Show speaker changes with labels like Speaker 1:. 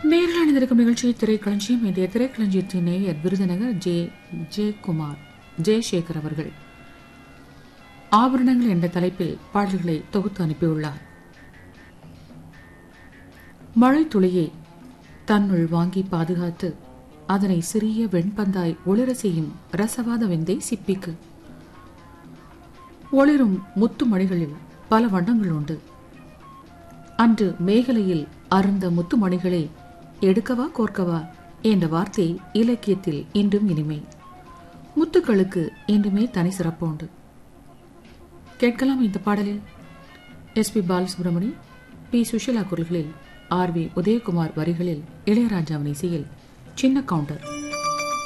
Speaker 1: நேரில் அணிந்திருக்கும் நிகழ்ச்சி திரைக்களஞ்சியம் இன்றைய திரைக்களஞ்சியத்தின் நேயர் விருதுநகர் ஜே ஜெயக்குமார் ஜெயசேகர் அவர்கள் ஆபரணங்கள் என்ற தலைப்பில் பாடல்களை தொகுத்து அனுப்பியுள்ளார் மழை துளியை தன்னுள் வாங்கி பாதுகாத்து அதனை சிறிய வெண்பந்தாய் ஒளிர செய்யும் ரசவாத வெந்தை சிப்பிக்கு ஒளிரும் முத்து மணிகளில் பல வண்ணங்கள் உண்டு அன்று மேகலையில் அருந்த முத்துமணிகளை எடுக்கவா கோர்க்கவா என்ற வார்த்தை இலக்கியத்தில் இன்றும் இனிமை முத்துக்களுக்கு இன்றுமே தனி சிறப்பு உண்டு கேட்கலாம் இந்த பாடலில் S P Balasubramani P Sushila குரல்களில் ஆர் வி உதயகுமார் வரிகளில் இளையராஜாவின் இசையில் சின்ன கவுண்டர்